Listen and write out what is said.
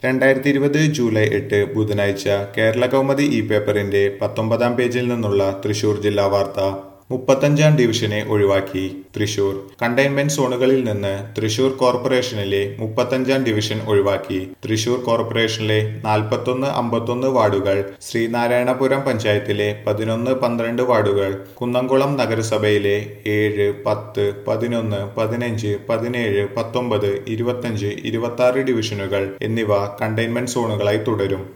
രണ്ടായിരത്തി ഇരുപത് ജൂലൈ എട്ട് ബുധനാഴ്ച കേരള കൗമുദി ഇ പേപ്പറിന്റെ പത്തൊമ്പതാം പേജിൽ നിന്നുള്ള തൃശൂർ ജില്ലാ വാർത്ത മുപ്പത്തഞ്ചാം ഡിവിഷനെ ഒഴിവാക്കി തൃശൂർ കണ്ടെയ്ൻമെന്റ് സോണുകളിൽ നിന്ന് തൃശൂർ കോർപ്പറേഷനിലെ മുപ്പത്തഞ്ചാം ഡിവിഷൻ ഒഴിവാക്കി തൃശൂർ കോർപ്പറേഷനിലെ നാൽപ്പത്തൊന്ന് അമ്പത്തൊന്ന് വാർഡുകൾ ശ്രീനാരായണപുരം പഞ്ചായത്തിലെ പതിനൊന്ന് പന്ത്രണ്ട് വാർഡുകൾ കുന്നംകുളം നഗരസഭയിലെ ഏഴ് പത്ത് പതിനൊന്ന് പതിനഞ്ച് പതിനേഴ് പത്തൊമ്പത് ഇരുപത്തഞ്ച് ഇരുപത്തി ആറ് ഡിവിഷനുകൾ എന്നിവ കണ്ടെയ്ൻമെന്റ് സോണുകളായി തുടരും